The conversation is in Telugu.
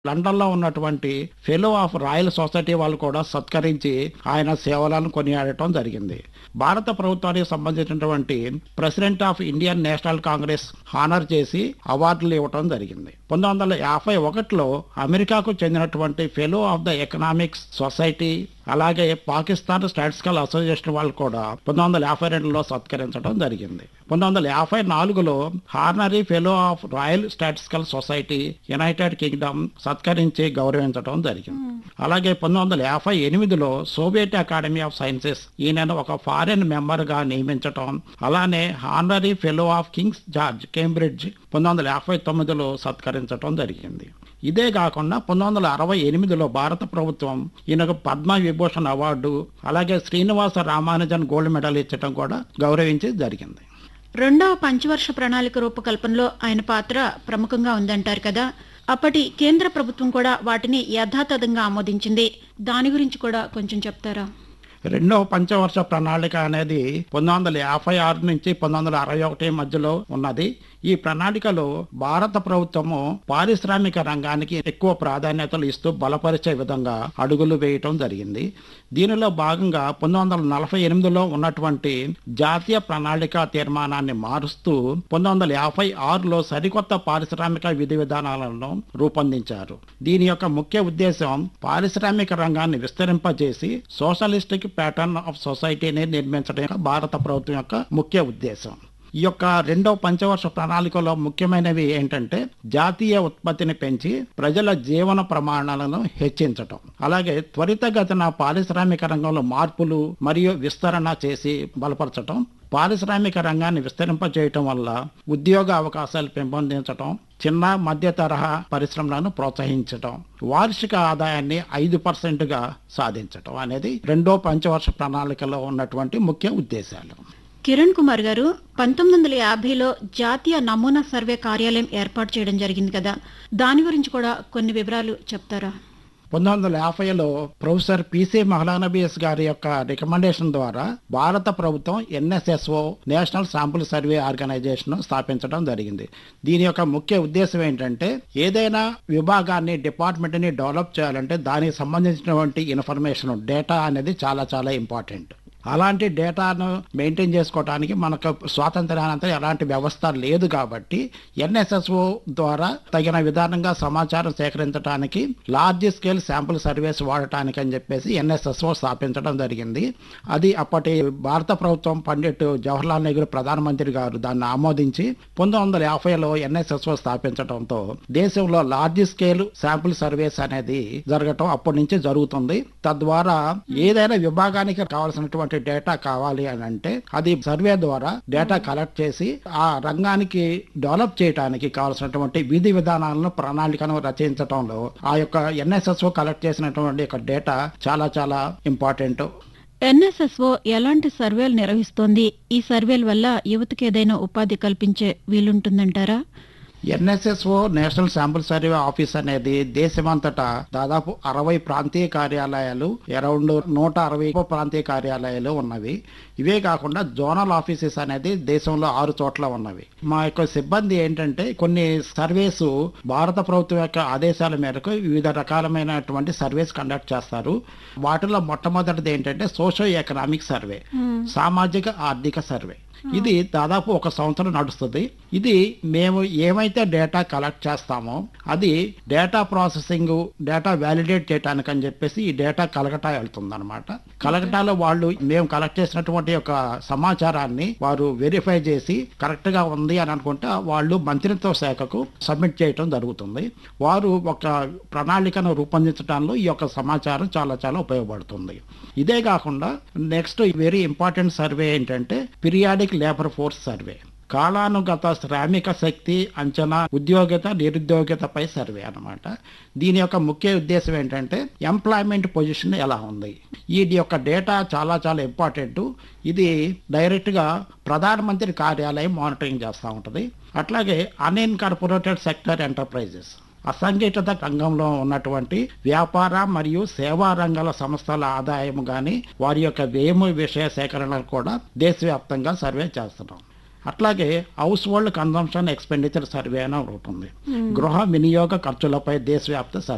లండన్లో ఉన్నటువంటి ఫెలో ఆఫ్ రాయల్ సొసైటీ వాళ్ళు కూడా సత్కరించి ఆయన సేవలను కొనియాడటం జరిగింది భారత ప్రభుత్వానికి సంబంధించినటువంటి president of Indian National Congress honour చేసి అవార్డులు ఇవ్వటం జరిగింది పంతొమ్మిది వందల యాభై ఒకటిలో అమెరికాకు చెందినటువంటి fellow of the Economics Society అలాగే పాకిస్తాన్ స్టాటిస్టికల్ అసోసియేషన్ వాళ్ళు కూడా పంతొమ్మిది వందల యాభై రెండులో సత్కరించడం జరిగింది పంతొమ్మిది వందల యాభై నాలుగులో honorary fellow of Royal Statistical Society United Kingdom సత్కరించి గౌరవించడం జరిగింది అలాగే పంతొమ్మిది వందల యాభై ఎనిమిదిలో సోవియట్ అకాడమీ ఆఫ్ సైన్సెస్ ఈయనను ఒక ఫారెన్ మెంబర్ గా నియమించటం అలానే honorary fellow of King's George Cambridge పంతొమ్మిది వందల యాభై తొమ్మిదిలో సత్కరించడం జరిగింది ఇదే కాకుండా పంతొమ్మిది వందల అరవై ఎనిమిదిలో భారత ప్రభుత్వం ఈయనకు పద్మ విభూషణ్ అవార్డు అలాగే శ్రీనివాస రామానుజన్ గోల్డ్ మెడల్ ఇచ్చటం కూడా గౌరవించి జరిగింది రెండవ పంచవర్ష ప్రణాళిక రూపకల్పనలో ఆయన పాత్ర ప్రముఖంగా ఉందంటారు కదా అప్పటి కేంద్ర ప్రభుత్వం కూడా వాటిని యథాతథంగా ఆమోదించింది దాని గురించి కూడా కొంచెం చెప్తారా రెండవ పంచవర్ష ప్రణాళిక అనేది పంతొమ్మిది వందల యాభై ఆరు నుంచి పంతొమ్మిది వందల అరవై ఒకటి మధ్యలో ఉన్నది ఈ ప్రణాళికలో భారత ప్రభుత్వము పారిశ్రామిక రంగానికి ఎక్కువ ప్రాధాన్యతలు ఇస్తూ బలపరిచే విధంగా అడుగులు వేయటం జరిగింది దీనిలో భాగంగా పంతొమ్మిది వందల నలభై ఎనిమిదిలో ఉన్నటువంటి జాతీయ ప్రణాళిక తీర్మానాన్ని మారుస్తూ పంతొమ్మిది వందల యాభై ఆరులో సరికొత్త పారిశ్రామిక విధి విధానాలను రూపొందించారు దీని యొక్క ముఖ్య ఉద్దేశం పారిశ్రామిక రంగాన్ని విస్తరింపజేసి సోషలిస్టిక్ ప్యాటర్న్ ఆఫ్ సొసైటీని నిర్మించడం భారత ప్రభుత్వం యొక్క ముఖ్య ఉద్దేశం ఈ యొక్క రెండవ పంచవర్ష ప్రణాళికలో ముఖ్యమైనవి ఏంటంటే జాతీయ ఉత్పత్తిని పెంచి ప్రజల జీవన ప్రమాణాలను హెచ్చించటం అలాగే త్వరితగతిన పారిశ్రామిక రంగంలో మార్పులు మరియు విస్తరణ చేసి బలపరచటం పారిశ్రామిక రంగాన్ని విస్తరింపజేయటం వల్ల ఉద్యోగ అవకాశాలు పెంపొందించటం చిన్న మధ్య తరహా పరిశ్రమలను ప్రోత్సహించటం వార్షిక ఆదాయాన్ని ఐదు పర్సెంట్గా సాధించటం అనేది రెండో పంచవర్ష ప్రణాళికలో ఉన్నటువంటి ముఖ్య ఉద్దేశాలు కిరణ్ కుమార్ గారు పంతొమ్మిది వందల యాభైలో జాతీయ నమూనా సర్వే కార్యాలయం ఏర్పాటు చేయడం జరిగింది కదా దాని గురించి కూడా కొన్ని వివరాలు చెప్తారా పంతొమ్మిది వందల యాభైలో ప్రొఫెసర్ పిసి మహలానబీఎస్ గారి యొక్క రికమెండేషన్ ద్వారా భారత ప్రభుత్వం NSSO National Sample Survey Organisation స్థాపించడం జరిగింది దీని యొక్క ముఖ్య ఉద్దేశం ఏంటంటే ఏదైనా విభాగాన్ని డిపార్ట్మెంట్ ని డెవలప్ చేయాలంటే దానికి సంబంధించినటువంటి ఇన్ఫర్మేషన్ డేటా అనేది చాలా చాలా ఇంపార్టెంట్ అలాంటి డేటాను మెయింటైన్ చేసుకోవడానికి మనకు స్వాతంత్ర్యానంతరం ఎలాంటి వ్యవస్థ లేదు కాబట్టి ఎన్ఎస్ఎస్ఓ ద్వారా తగిన విధానంగా సమాచారం సేకరించడానికి లార్జ్ స్కేల్ శాంపుల్ సర్వేస్ వాడటానికి అని చెప్పేసి ఎన్ఎస్ఎస్ఓ స్థాపించడం జరిగింది అది అప్పటి భారత ప్రభుత్వం పండిట్ జవహర్లాల్ నెహ్రూ ప్రధానమంత్రి గారు దాన్ని ఆమోదించి పంతొమ్మిది వందల యాభైలో ఎన్ఎస్ఎస్ఓ స్థాపించడంతో దేశంలో లార్జ్ స్కేల్ శాంపుల్ సర్వేస్ అనేది జరగటం అప్పటి నుంచి జరుగుతుంది తద్వారా ఏదైనా విభాగానికి కావాల్సినటువంటి డేటా కావాలి అని అంటే అది సర్వే ద్వారా డేటా కలెక్ట్ చేసి ఆ రంగానికి డెవలప్ చేయడానికి కావాల్సినటువంటి విధి విధానాలను ప్రణాళికను రచించడంలో ఆ యొక్క ఎన్ఎస్ఎస్ఓ కలెక్ట్ చేసినటువంటి యొక్క డేటా చాలా చాలా ఇంపార్టెంట్ ఎన్ఎస్ఎస్ఓ ఎలాంటి సర్వేలు నిర్వహిస్తోంది ఈ సర్వేల వల్ల యువతకి ఏదైనా ఉపాధి కల్పించే వీలుంటుందంటారా NSSO National Sample Survey Office అనేది దేశమంతటా దాదాపు అరవై ప్రాంతీయ కార్యాలయాలు అరౌండ్ నూట అరవై ప్రాంతీయ కార్యాలయాలు ఉన్నవి ఇవే కాకుండా జోనల్ ఆఫీసెస్ అనేది దేశంలో ఆరు చోట్ల ఉన్నవి మా యొక్క సిబ్బంది ఏంటంటే కొన్ని సర్వేస్ భారత ప్రభుత్వం యొక్క ఆదేశాల మేరకు వివిధ రకాలమైనటువంటి సర్వేస్ కండక్ట్ చేస్తారు వాటిలో మొట్టమొదటిది ఏంటంటే సోషో ఎకనామిక్ సర్వే సామాజిక ఆర్థిక సర్వే ఇది దాదాపు ఒక సంవత్సరం నడుస్తుంది ఇది మేము ఏమైతే డేటా కలెక్ట్ చేస్తామో అది డేటా ప్రాసెసింగ్ డేటా వ్యాలిడేట్ చేయడానికి అని చెప్పేసి ఈ డేటా కలకటా వెళ్తుంది అనమాట కలకటాలో వాళ్ళు మేము కలెక్ట్ చేసినటువంటి ఒక సమాచారాన్ని వారు వెరిఫై చేసి కరెక్ట్ గా ఉంది అని అనుకుంటే వాళ్ళు మంత్రిత్వ శాఖకు సబ్మిట్ చేయటం జరుగుతుంది వారు ఒక ప్రణాళికను రూపొందించడంలో ఈ యొక్క సమాచారం చాలా చాలా ఉపయోగపడుతుంది ఇదే కాకుండా నెక్స్ట్ వెరీ ఇంపార్టెంట్ సర్వే ఏంటంటే పీరియాడిక్ లేబర్ ఫోర్స్ సర్వే కాలానుగత శ్రామిక శక్తి అంచనా ఉద్యోగిత నిరుద్యోగితపై సర్వే అన్నమాట దీని యొక్క ముఖ్య ఉద్దేశం ఏంటంటే ఎంప్లాయ్మెంట్ పొజిషన్ ఎలా ఉంది ఈ యొక్క డేటా చాలా చాలా ఇంపార్టెంట్ ఇది డైరెక్ట్గా ప్రధానమంత్రి కార్యాలయం మానిటరింగ్ చేస్తూ ఉంటుంది అట్లాగే అన్ఇన్కార్పొరేటెడ్ సెక్టర్ ఎంటర్ప్రైజెస్ అసంఘటిత రంగంలో ఉన్నటువంటి వ్యాపార మరియు సేవా రంగాల సంస్థల ఆదాయం కానీ వారి యొక్క వ్యయము విషయ సేకరణలు కూడా దేశవ్యాప్తంగా సర్వే చేస్తున్నాం అట్లాగే household consumption expenditure survey అని ఒకటి ఉంది గృహ వినియోగ ఖర్చులపై దేశవ్యాప్త సర్వే